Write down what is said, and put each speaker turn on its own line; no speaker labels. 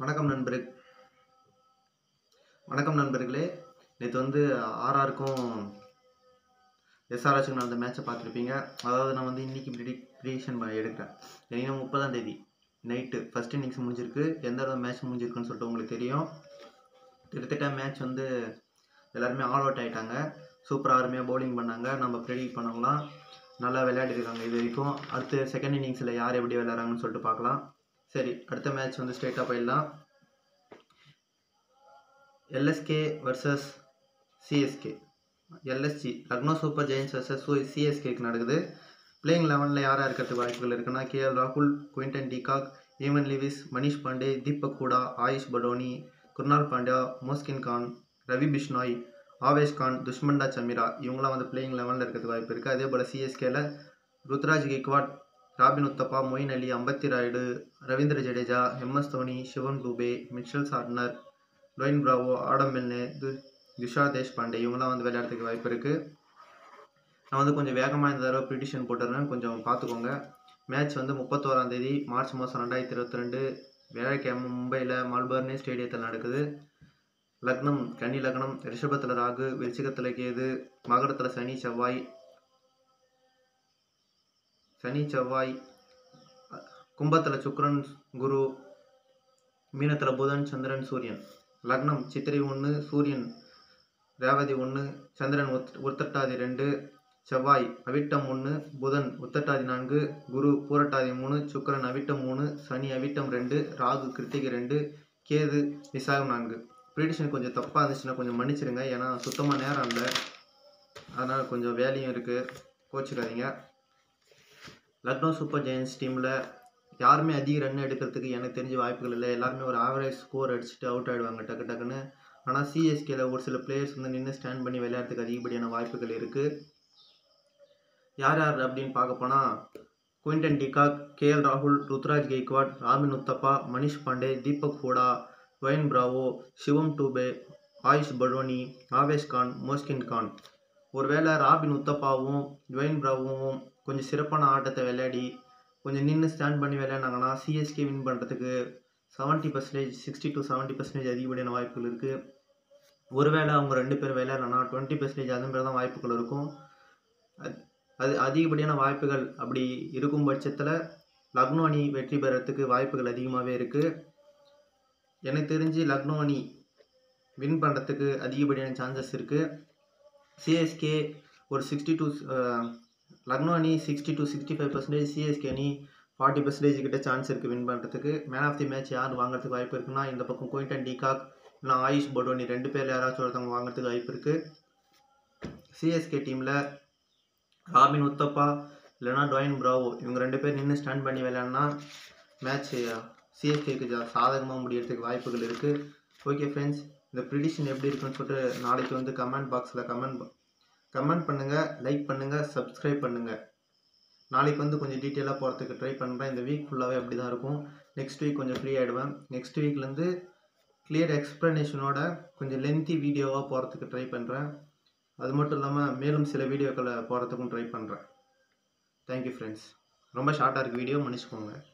வணக்கம் நண்பரு வணக்கம் நண்பர்களே நேற்று வந்து ஆர்ஆருக்கும் எஸ்ஆர்ஹெச்சுக்கு நடந்த மேட்ச்சை பார்த்துருப்பீங்க அதாவது நான் வந்து இன்னைக்கு ப்ரிடி ப்ரிடிக்ஷன் எடுக்கிறேன் ஏன்னா முப்பதாம் தேதி நைட்டு ஃபஸ்ட் இன்னிங்ஸ் முடிஞ்சிருக்கு எந்த அளவு மேட்ச் முடிஞ்சிருக்குன்னு சொல்லிட்டு உங்களுக்கு தெரியும் கிட்டத்தட்ட மேட்ச் வந்து எல்லாருமே ஆல் அவுட் ஆகிட்டாங்க சூப்பராக அருமையாக பவுலிங் பண்ணாங்க நம்ம ப்ரெடிக்ட் பண்ணவங்களாம் நல்லா விளையாடிருக்காங்க இது வரைக்கும் அடுத்து செகண்ட் இன்னிங்ஸில் யார் எப்படி விளையாடுறாங்கன்னு சொல்லிட்டு பார்க்கலாம் சரி அடுத்த மேட்ச் வந்து ஸ்ட்ரெயிட்டாக போயிடலாம் LSK versus CSK LSG Lucknow super giants versus சிஎஸ்கேக்கு நடக்குது பிளேயிங் லெவனில் யாராக இருக்கிறதுக்கு வாய்ப்புகள் இருக்குன்னா கேஎல் ராகுல் Quinton de Kock Evin Lewis Manish Pandey Deepak Hooda Ayush Badoni Krunal Pandya Mohsin Khan Ravi Bishnoi Avesh Khan Dushmantha Chameera இவங்களாம் வந்து பிளேயிங் லெவனில் இருக்கிறதுக்கு வாய்ப்பு இருக்குது அதே போல் சிஎஸ்கேல Ruturaj Gaikwad Robin Uthappa Moeen Ali Ambati Rayudu Ravindra Jadeja MS Dhoni Shivam Dube Mitchell Santner Dwayne Bravo Adam Milne து துஷார் தேஷ்பாண்டே இவங்களாம் வந்து விளையாடுறதுக்கு வாய்ப்பு இருக்குது நான் வந்து கொஞ்சம் வேகமாக இந்த தடவை ப்ரிடிஷன் போட்டுறேன் கொஞ்சம் பார்த்துக்கோங்க மேட்ச் வந்து முப்பத்தோராம் தேதி மார்ச் மாதம் ரெண்டாயிரத்தி இருபத்தி ரெண்டு வியாழக்கிழமை மும்பையில் மல்பர்னே ஸ்டேடியத்தில் நடக்குது லக்னம் கன்னி லக்னம் ரிஷபத்தில் ராகு விருச்சிகத்தில் கேது மகரத்தில் சனி செவ்வாய் சனி செவ்வாய் கும்பத்தில் சுக்கிரன் குரு மீனத்தில் புதன் சந்திரன் சூரியன் லக்னம் சித்திரை ஒன்று சூரியன் ரேவதி ஒன்று சந்திரன் உத் உத்தட்டாதி ரெண்டு செவ்வாய் அவிட்டம் ஒன்று புதன் உத்தட்டாதி நான்கு குரு பூரட்டாதி மூணு சுக்கிரன் அவிட்டம் மூணு சனி அவிட்டம் ரெண்டு ராகு கிருத்திகை ரெண்டு கேது விசாகம் நான்கு ப்ரிடிஷன் கொஞ்சம் தப்பாக இருந்துச்சுன்னா கொஞ்சம் மன்னிச்சிடுங்க ஏன்னா சுத்தமாக நேரம் இல்லை அதனால் கொஞ்சம் வேலையும் இருக்குது கோச்சிக்காதீங்க லக்னோ சூப்பர் ஜெயின்ஸ் டீமில் யாருமே அதிக ரன் எடுக்கிறதுக்கு எனக்கு தெரிஞ்ச வாய்ப்புகள் இல்லை எல்லாருமே ஒரு ஆவரேஜ் ஸ்கோர் அடிச்சுட்டு அவுட் ஆகிடுவாங்க டக்கு டக்குன்னு ஆனால் சிஎஸ்கேல ஒரு சில பிளேயர்ஸ் வந்து நின்று ஸ்டாண்ட் பண்ணி விளையாடுறதுக்கு அதிகப்படியான வாய்ப்புகள் இருக்குது யார் யார் அப்படின்னு பார்க்க போனால் குவிண்டன் டிகாக் கேஎல் ராகுல் ருத்ராஜ் கெய்க்வாட் ராபின் உத்தப்பா மணிஷ் பாண்டே தீபக் ஹூடா ஒயன் பிராவோ சிவம் டூபே ஆயுஷ் படோனி ஆவேஷ் கான் மோஸ்கின் கான் ஒருவேளை ராபின் உத்தப்பாவும் டுவைன் பிராவோவும் கொஞ்சம் சிறப்பான ஆட்டத்தை விளையாடி கொஞ்சம் நின்று ஸ்டாண்ட் பண்ணி விளையாடினாங்கன்னா சிஎஸ்கே வின் பண்ணுறதுக்கு seventy percentage sixty to seventy percentage அதிகப்படியான வாய்ப்புகள் இருக்குது ஒருவேளை அவங்க ரெண்டு பேரும் விளையாடலன்னா டுவெண்ட்டி பர்சன்டேஜ் அது மாதிரி தான் வாய்ப்புகள் இருக்கும் அது அது அதிகப்படியான வாய்ப்புகள் அப்படி இருக்கும் பட்சத்தில் லக்னோ அணி வெற்றி பெறத்துக்கு வாய்ப்புகள் அதிகமாகவே இருக்குது எனக்கு தெரிஞ்சு லக்னோ அணி வின் பண்ணுறதுக்கு அதிகப்படியான சான்சஸ் இருக்குது சிஎஸ்கே ஒரு சிக்ஸ்டி டூ லக்னோ அணி sixty to sixty five percentage CSK அணி ஃபார்ட்டி பர்சன்டேஜ் கிட்ட சான்ஸ் இருக்குது வின் பண்ணுறதுக்கு மேன் ஆஃப் தி மேட்ச் யார் வாங்குறதுக்கு வாய்ப்பு இருக்குன்னா இந்த பக்கம் குயின்டன் டிகாக் இல்லை ஆயுஷ் படோனி ரெண்டு பேர் யாராச்சும் ஒருத்தவங்க வாங்குறதுக்கு வாய்ப்பு இருக்குது சிஎஸ்கே டீமில் ராபின் உத்தப்பா இல்லைனா டொயின் பிராவோ இவங்க ரெண்டு பேர் நின்று ஸ்டாண்ட் பண்ணி விளையாடினா மேட்ச் சிஎஸ்கேக்கு சாதகமாக முடியறதுக்கு வாய்ப்புகள் இருக்குது ஓகே ஃப்ரெண்ட்ஸ் இந்த ப்ரிடிஷன் எப்படி இருக்குன்னு சொல்லிட்டு நாளைக்கு வந்து கமெண்ட் பாக்ஸில் கமெண்ட் கமெண்ட் பண்ணுங்கள் லைக் பண்ணுங்கள் சப்ஸ்கிரைப் பண்ணுங்கள் நாளைக்கு வந்து கொஞ்சம் டீட்டெயிலாக போகிறதுக்கு ட்ரை பண்ணுறேன் இந்த வீக் ஃபுல்லாகவே அப்படி தான் இருக்கும் நெக்ஸ்ட் வீக் கொஞ்சம் ஃப்ரீ ஆகிடுவேன் நெக்ஸ்ட் வீக்லேருந்து கிளியர் எக்ஸ்ப்ளனேஷனோட கொஞ்சம் லென்த்தி வீடியோவாக போகிறதுக்கு ட்ரை பண்ணுறேன் அது மட்டும் இல்லாமல் மேலும் சில வீடியோக்களை போகிறதுக்கும் ட்ரை பண்ணுறேன் தேங்க்யூ ஃப்ரெண்ட்ஸ் ரொம்ப ஷார்ட்டாக இருக்குது வீடியோ மன்னிச்சுக்கோங்க